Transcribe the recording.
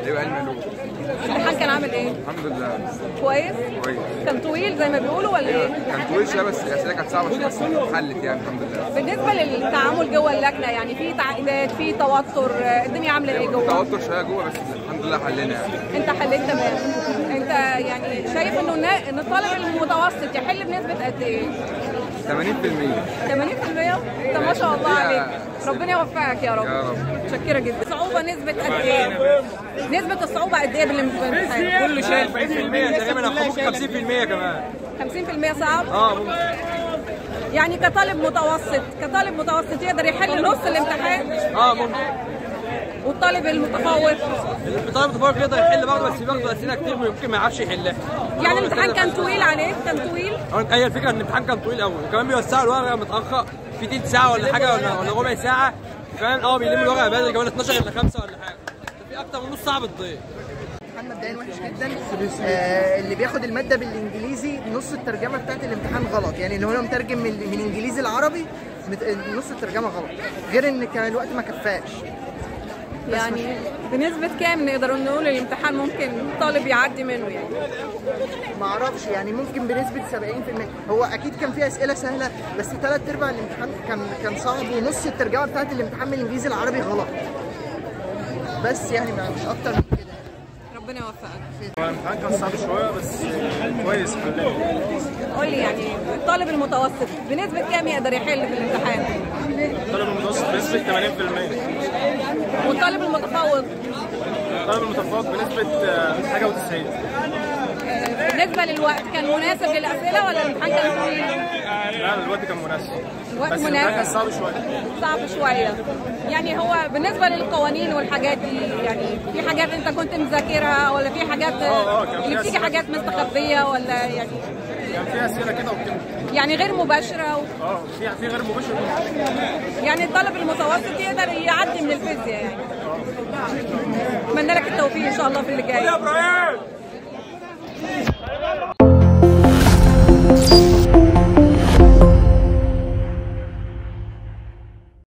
هيبقى علم علوم الامتحان كان عامل ايه؟ الحمد لله كويس؟ كويس كان طويل زي ما بيقولوا ولا ايه؟ كان طويل شويه بس الاسئله كانت صعبه شويه بس اتحلت يعني الحمد لله بالنسبه للتعامل جوه اللجنه يعني في تعقيدات في توتر آه، الدنيا عامله ايه جوه؟ توتر شويه جوه بس الحمد لله حلينا يعني انت حليت تمام انت يعني شايف انه النا- ان الطالب المتوسط يحل بنسبه قد ايه؟ 80% 80% انت ما شاء الله عليك ربنا يوفقك يا رب يا رب متشكره جدا الصعوبه نسبه قد ايه؟ نسبه الصعوبه قد ايه بالامتحان؟ كل شيء 40% تقريبا او ممكن 50% كمان 50% صعب؟ اه ممكن يعني كطالب متوسط كطالب متوسط يقدر يحل نص الامتحان اه ممكن والطالب المتفوق الطالب المتفوق يقدر يحل برضه بس بياخد اسئله كتير ممكن ما يعرفش يحلها يعني الامتحان كان طويل عليه كان طويل هو هي الفكره ان الامتحان كان طويل قوي وكمان بيوسعوا الورقه متاخر في تلت ساعه ولا حاجه ولا ولا ربع ساعه كمان اه بيلموا الورقه بدري كمان 12 الا 5 ولا حاجه في اكتر من نص ساعه بتضيع الامتحان مبدئيا وحش جدا آه اللي بياخد الماده بالانجليزي نص الترجمه بتاعت الامتحان غلط يعني اللي هو مترجم من, من انجليزي العربي مت- نص الترجمه غلط غير ان كان الوقت ما كفاش يعني بنسبة كام نقدر نقول الامتحان ممكن طالب يعدي منه يعني ما اعرفش يعني ممكن بنسبه 70% هو اكيد كان فيه اسئله سهله بس ثلاث ارباع الامتحان كان كان صعب ونص الترجمه بتاعت الامتحان من الانجليزي العربي غلط بس يعني ما- مش اكتر من كده ربنا يوفقك هو الامتحان كان صعب شويه بس كويس حلينا قول لي يعني الطالب المتوسط بنسبة كام يقدر يحل في الامتحان الطالب المتوسط بنسبه 80% والطالب المتفوق الطالب المتفوق بنسبه آه، حاجه و90 بالنسبة للوقت كان مناسب للأسئلة ولا الامتحان كان طويل؟ لا الوقت كان مناسب الوقت بس الامتحان كان مناسب صعب شويه صعب شوية يعني هو بالنسبة للقوانين والحاجات دي يعني في حاجات انت كنت مذاكرها ولا في حاجات اه، كان اللي في بتيجي أسئلة. حاجات مستخبية ولا يعني كان في اسئله كده وكده يعني غير مباشرة و... اه في في غير مباشر يعني الطالب المتوسط يقدر يعدي من الفيزياء يعني اتمنى لك التوفيق ان شاء الله في اللي جاي